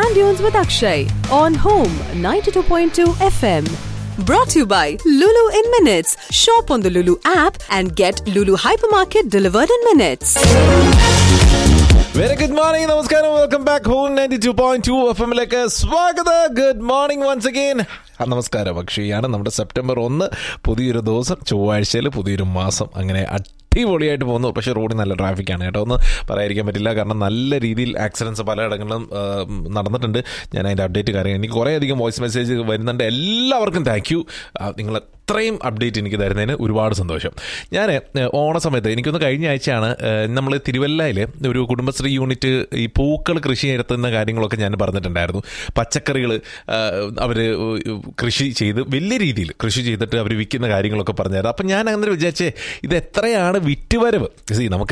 Sand Dunes with Akshay on Home 92.2 FM. Brought to you by Lulu in Minutes. Shop on the Lulu app and get Lulu Hypermarket delivered in minutes. Very good morning നമസ്കാരം welcome back home ninety two point two F എമ്മിലേക്ക് സ്വാഗതം good morning once again നമസ്കാരം അക്ഷയാണ് നമ്മുടെ September ഒന്ന് പുതിയൊരു ദിവസം ചൊവ്വാഴ്ചയിൽ പുതിയൊരു മാസം അങ്ങനെ അടിപൊളിയായിട്ട് പോകുന്നു പക്ഷേ റോഡിൽ നല്ല ട്രാഫിക്കാണ് കേട്ടോ ഒന്ന് പറയാതിരിക്കാൻ പറ്റില്ല കാരണം നല്ല രീതിയിൽ ആക്സിഡൻസ് പലയിടങ്ങളിലും ആ, നടന്നിട്ടുണ്ട് ഞാൻ അതിൻ്റെ അപ്ഡേറ്റ് കാര്യം എനിക്ക് കുറേ അധികം വോയിസ് മെസ്സേജ് വരുന്നുണ്ട് എല്ലാവർക്കും താങ്ക് യു നിങ്ങൾ അത്രയും അപ്ഡേറ്റ് എനിക്ക് തരുന്നതിന് ഒരുപാട് സന്തോഷം ഞാൻ ഓണ സമയത്ത് എനിക്കൊന്ന് കഴിഞ്ഞ ആഴ്ചയാണ് നമ്മൾ തിരുവല്ലയിൽ ഒരു കുടുംബശ്രീ യൂണിറ്റ് ഈ പൂക്കൾ കൃഷി നടത്തുന്ന കാര്യങ്ങളൊക്കെ ഞാൻ പറഞ്ഞിട്ടുണ്ടായിരുന്നു പച്ചക്കറികൾ അവർ കൃഷി ചെയ്ത് വലിയ രീതിയിൽ കൃഷി ചെയ്തിട്ട് അവർ വിൽക്കുന്ന കാര്യങ്ങളൊക്കെ പറഞ്ഞായിരുന്നു അപ്പം ഞാൻ അങ്ങനെ വിചാരിച്ചേ ഇത് എത്രയാണ് വിറ്റുവരവ് സി നമുക്ക്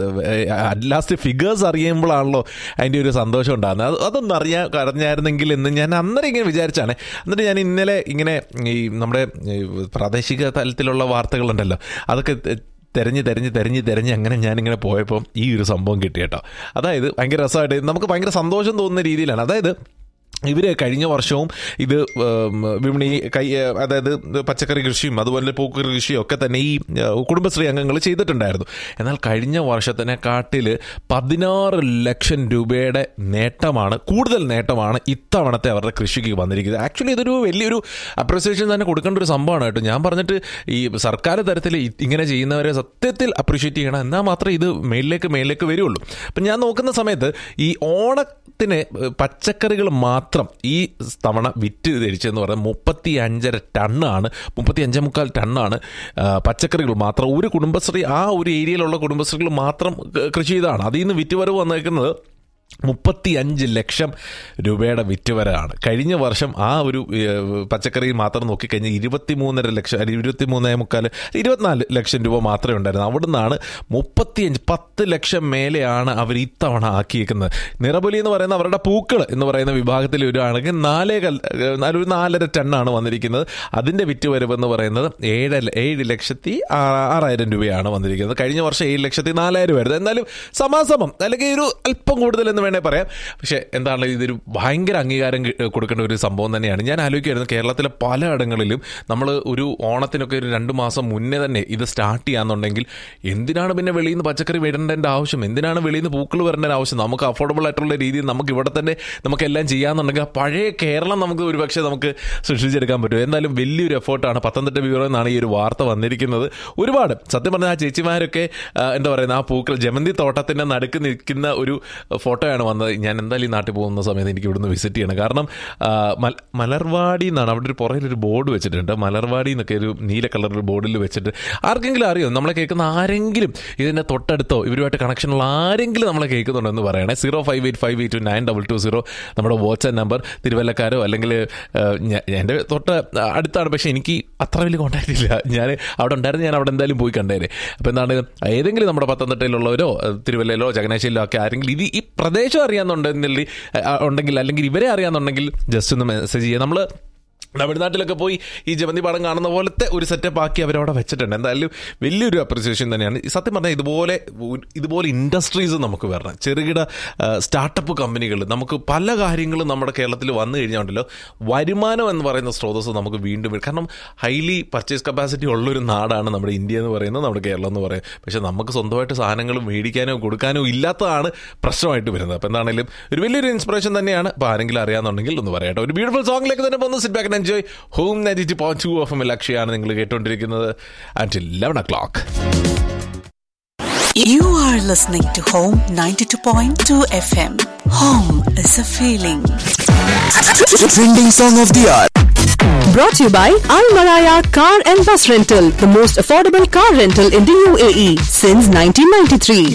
ലാസ്റ്റ് ഫിഗേഴ്സ് അറിയുമ്പോഴാണല്ലോ അതിൻ്റെ ഒരു സന്തോഷം ഉണ്ടാകുന്നത് അത് അതൊന്നും അറിയാൻ അറിഞ്ഞായിരുന്നെങ്കിൽ എന്ന് ഞാൻ അന്നേരം ഇങ്ങനെ വിചാരിച്ചാണ് എന്നിട്ട് ഞാൻ ഇന്നലെ ഇങ്ങനെ ഈ നമ്മുടെ ഈ പ്രാദേശിക തലത്തിലുള്ള വാർത്തകളുണ്ടല്ലോ അതൊക്കെ തെ- തെരഞ്ഞ് തെരഞ്ഞ് തെരഞ്ഞ് തെരഞ്ഞ് അങ്ങനെ ഞാനിങ്ങനെ പോയപ്പോൾ ഈ ഒരു സംഭവം കിട്ടി കേട്ടോ അതായത് ഭയങ്കര രസമായിട്ട് നമുക്ക് ഭയങ്കര സന്തോഷം തോന്നുന്ന രീതിയിലാണ് അതായത് ഇവർ കഴിഞ്ഞ വർഷവും ഇത് ഉം, വിപണി കൈ അതായത് പച്ചക്കറി കൃഷിയും അതുപോലെ പൂക്കറി കൃഷിയും ഒക്കെ തന്നെ ഈ ഏഹ്, കുടുംബശ്രീ അംഗങ്ങൾ ചെയ്തിട്ടുണ്ടായിരുന്നു എന്നാൽ കഴിഞ്ഞ വർഷത്തിനെക്കാട്ടിൽ പതിനാറ് ലക്ഷം രൂപയുടെ നേട്ടമാണ് കൂടുതൽ നേട്ടമാണ് ഇത്തവണത്തെ അവരുടെ കൃഷിക്ക് വന്നിരിക്കുന്നത് ആക്ച്വലി ഇതൊരു വലിയൊരു അപ്രിസിയേഷൻ തന്നെ കൊടുക്കേണ്ട ഒരു സംഭവമാണ് കേട്ടോ ഞാൻ പറഞ്ഞിട്ട് ഈ സർക്കാർ തരത്തിൽ ഇ- ഇങ്ങനെ ചെയ്യുന്നവരെ സത്യത്തിൽ അപ്രീഷിയേറ്റ് ചെയ്യണം എന്നാൽ മാത്രമേ ഇത് മേളിലേക്ക് മേളിലേക്ക് വരുള്ളൂ അപ്പം ഞാൻ നോക്കുന്ന സമയത്ത് ഈ ഓണത്തിന് പച്ചക്കറികൾ മാത്രം ഈ തവണ വിറ്റ് ധരിച്ചെന്ന് പറഞ്ഞാൽ മുപ്പത്തി അഞ്ചര ടണ്ണാണ് മുപ്പത്തി അഞ്ചേ മുക്കാൽ ടണ്ണാണ് ആ, പച്ചക്കറികൾ മാത്രം ഒരു കുടുംബശ്രീ ആ ഒരു ഏരിയയിലുള്ള കുടുംബശ്രീകൾ മാത്രം ക- കൃഷി ചെയ്താണ് അതിൽ നിന്ന് വിറ്റുവരവ് വന്നേക്കുന്നത് മുപ്പത്തി അഞ്ച് ലക്ഷം രൂപയുടെ വിറ്റുവരവാണ് കഴിഞ്ഞ വർഷം ആ ഒരു ഏഹ്, പച്ചക്കറി മാത്രം നോക്കിക്കഴിഞ്ഞാൽ ഇരുപത്തി മൂന്നര ലക്ഷം അല്ലെങ്കിൽ ഇരുപത്തി മൂന്നേ മുക്കാൽ ഇരുപത്തിനാല് ലക്ഷം രൂപ മാത്രമേ ഉണ്ടായിരുന്നു അവിടുന്നാണ് മുപ്പത്തിയഞ്ച് പത്ത് ലക്ഷം മേലെയാണ് അവർ ഇത്തവണ ആക്കിയേക്കുന്നത് നിറപൊലി എന്ന് പറയുന്ന അവരുടെ പൂക്കൾ എന്ന് പറയുന്ന വിഭാഗത്തിൽ വരുവാണെങ്കിൽ നാലേ കൽ ഏഹ്, നാല് ഒരു നാലര ടണ്ണാണ് വന്നിരിക്കുന്നത് അതിൻ്റെ വിറ്റുവരവ് എന്ന് പറയുന്നത് ഏഴ് ല- ഏഴ് ലക്ഷത്തി ആ- ആറായിരം രൂപയാണ് വന്നിരിക്കുന്നത് കഴിഞ്ഞ വർഷം ഏഴ് ലക്ഷത്തി നാലായിരം ആയിരുന്നു എന്നാലും സമാസമം അല്ലെങ്കിൽ ഒരു അല്പം കൂടുതൽ എന്ന് വേണേൽ പറയാം പക്ഷേ എന്താണ് ഇതൊരു ഭയങ്കര അംഗീകാരം കി- കൊടുക്കേണ്ട ഒരു സംഭവം തന്നെയാണ് ഞാൻ ആലോചിക്കുമായിരുന്നു കേരളത്തിലെ പലയിടങ്ങളിലും നമ്മൾ ഒരു ഓണത്തിനൊക്കെ ഒരു രണ്ട് മാസം മുന്നേ തന്നെ ഇത് സ്റ്റാർട്ട് ചെയ്യാന്നുണ്ടെങ്കിൽ എന്തിനാണ് പിന്നെ വെളിയിൽ നിന്ന് പച്ചക്കറി വിടേണ്ടതിൻ്റെ ആവശ്യം എന്തിനാണ് വെളിയിൽ നിന്ന് പൂക്കൾ വരേണ്ട ആവശ്യം നമുക്ക് അഫോർഡബിൾ ആയിട്ടുള്ള രീതിയിൽ നമുക്ക് ഇവിടെ തന്നെ നമുക്കെല്ലാം ചെയ്യാന്നുണ്ടെങ്കിൽ ആ പഴയ കേരളം നമുക്ക് ഒരുപക്ഷെ നമുക്ക് സൃഷ്ടിച്ചെടുക്കാൻ പറ്റും എന്തായാലും വലിയൊരു എഫേർട്ടാണ് പത്തനംതിട്ട ബ്യൂറോ എന്നാണ് ഈ ഒരു വാർത്ത വന്നിരിക്കുന്നത് ഒരുപാട് സത്യം പറഞ്ഞാൽ ആ ചേച്ചിമാരൊക്കെ ആ, എന്താ പറയുക ആ പൂക്കൾ ജമന്തി തോട്ടത്തിന്റെ നടുക്ക് നിൽക്കുന്ന ഒരു ഫോട്ടോയാണ് വന്നത് ഞാൻ എന്തായാലും ഈ നാട്ടിൽ പോകുന്ന സമയത്ത് എനിക്ക് ഇവിടുന്ന് വിസിറ്റ് ചെയ്യണം കാരണം ആ, മൽ- മലർവാടി എന്നാണ് അവിടെ ഒരു പുറകിൽ ഒരു ബോർഡ് വെച്ചിട്ടുണ്ട് മലർവാടി എന്നൊക്കെ ഒരു നീല കളറിൽ ബോർഡിൽ വെച്ചിട്ട് ആർക്കെങ്കിലും അറിയോ നമ്മളെ കേൾക്കുന്ന ആരെങ്കിലും ഇതിന്റെ തൊട്ടടുത്തോ ഇവരുമായിട്ട് കണക്ഷനുള്ള ആരെങ്കിലും നമ്മളെ കേൾക്കുന്നുണ്ടോ എന്ന് പറയണേ zero five eight five eight two nine double two zero നമ്മുടെ വാട്സ്ആപ്പ് നമ്പർ തിരുവല്ലക്കാരോ അല്ലെങ്കിൽ എൻ്റെ തൊട്ട് അടുത്താണ് പക്ഷേ എനിക്ക് അത്ര വലിയ കോൺടാക്ട് ഇല്ല ഞാൻ അവിടെ ഉണ്ടായിരുന്നു ഞാൻ അവിടെ എന്തായാലും പോയി കണ്ടേനെ അപ്പോൾ എന്താണ് ഏതെങ്കിലും നമ്മുടെ പത്തനംതിട്ടയിലുള്ളവരോ ഏഹ്, തിരുവല്ലയിലോ ചങ്ങനാശ്ശേരിയിലോ ഒക്കെ ആരെങ്കിലും ഇത് ഈ പ്രദേശം അറിയാമെന്നുണ്ടെങ്കിൽ ഉണ്ടെങ്കിൽ അല്ലെങ്കിൽ ഇവരെ അറിയാമെന്നുണ്ടെങ്കിൽ ജസ്റ്റ് ഒന്ന് മെസ്സേജ് ചെയ്യുക നമ്മൾ തമിഴ്നാട്ടിലൊക്കെ പോയി ഈ ജമന്തി പാടം കാണുന്ന പോലത്തെ ഒരു സെറ്റപ്പ് ആക്കി അവരവിടെ വെച്ചിട്ടുണ്ട് എന്തായാലും വലിയൊരു അപ്രിസിയേഷൻ തന്നെയാണ് ഈ സത്യം പറഞ്ഞാൽ ഇതുപോലെ ഒരു- ഇതുപോലെ ഇൻഡസ്ട്രീസ് നമുക്ക് വരണം ചെറുകിട സ്റ്റാർട്ടപ്പ് കമ്പനികൾ നമുക്ക് പല കാര്യങ്ങളും നമ്മുടെ കേരളത്തിൽ വന്നു കഴിഞ്ഞാണ്ടല്ലോ വരുമാനം എന്ന് പറയുന്ന സ്രോതസ് നമുക്ക് വീണ്ടും വരും. കാരണം ഹൈലി പർച്ചേസ് കപ്പാസിറ്റി ഉള്ളൊരു നാടാണ് നമ്മുടെ ഇന്ത്യ എന്ന് പറയുന്നത് നമ്മുടെ കേരളം എന്ന് പറയുന്നത് പക്ഷേ നമുക്ക് സ്വന്തമായിട്ട് സാധനങ്ങൾ മേടിക്കാനോ കൊടുക്കാനോ ഇല്ലാത്തതാണ് പ്രശ്നമായിട്ട് വരുന്നത് അപ്പോൾ എന്താണെങ്കിലും ഒരു വലിയൊരു ഇൻസ്പിറേഷൻ തന്നെയാണ് അപ്പോൾ ആരെങ്കിലും അറിയാമെന്നുണ്ടെങ്കിൽ ഒന്ന് പറയാട്ടോ ഒരു ബ്യൂട്ടിഫുൾ സോങ്ങിലേക്ക് തന്നെ പോകുന്നു sit back and enjoy home ninety point two F M ലക്ഷ്യമാണ് നിങ്ങൾ കേട്ടുകൊണ്ടിരിക്കുന്നത് and eleven o'clock You are listening to Home 92.2 FM. Home is a feeling. Trending song of the hour. Brought to you by Al Maraya Car and Bus Rental, the most affordable car rental in the UAE since 1993.